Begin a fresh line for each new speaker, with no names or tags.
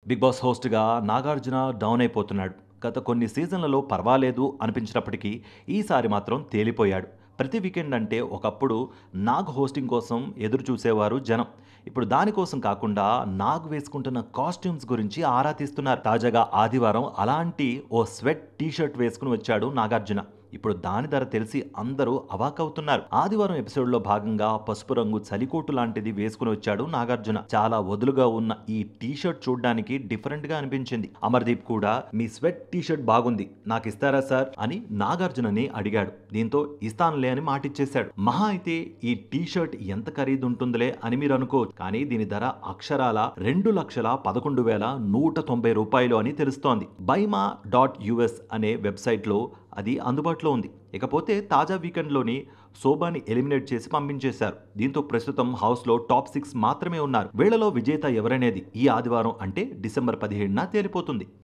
big Boss హోస్ట్గా Nagarjuna down అయిపోతున్నాడు గత కొన్ని సీజన్లలో పర్వాలేదు అనిపించినప్పటికీ ఈసారి మాత్రం తేలిపోయాడు ప్రతి వీకెండ్ అంటే ఒకప్పుడు నాగ్ హోస్టింగ్ కోసం ఎదురు చూసేవారు జనం ఇప్పుడు దానికోసం కాకుండా నాగ్ వేసుకుంటున్న కాస్ట్యూమ్స్ గురించి ఆరా తీస్తున్నారు తాజాగా ఆదివారం అలాంటి ఓ స్వెట్ టీ షర్ట్ వేసుకుని వచ్చాడు నాగార్జున ఇప్పుడు దాని ధర తెలిసి అందరూ అవాకవుతున్నారు ఆదివారం ఎపిసోడ్ లో భాగంగా పసుపు రంగు చలికోటు లాంటిది వేసుకుని వచ్చాడు నాగార్జున చాలా వదులుగా ఉన్న ఈ టీ షర్ట్ చూడడానికి డిఫరెంట్ గా అనిపించింది అమర్దీప్ కూడా మీ స్వెట్ టీ షర్ట్ బాగుంది నాకు ఇస్తారా సార్ అని నాగార్జునని అడిగాడు దీంతో ఇస్తానులే అని మాటిచ్చేశాడు మహా అయితే ఈ టీ షర్ట్ ఎంత ఖరీదు ఉంటుందిలే అని మీరు అనుకోవచ్చు కానీ దీని ధర అక్షరాల రెండు లక్షల పదకొండు వేల నూట తొంభై రూపాయలు అని తెలుస్తోంది బైమా డాట్ యుఎస్ అనే వెబ్సైట్లో అది అందుబాటులో ఉంది ఇకపోతే తాజా వీకెండ్లోని శోభాని ఎలిమినేట్ చేసి పంపించేశారు దీంతో ప్రస్తుతం హౌస్లో టాప్ సిక్స్ మాత్రమే ఉన్నారు వీళ్లలో విజేత ఎవరనేది ఈ ఆదివారం అంటే డిసెంబర్ పదిహేడున తేలిపోతుంది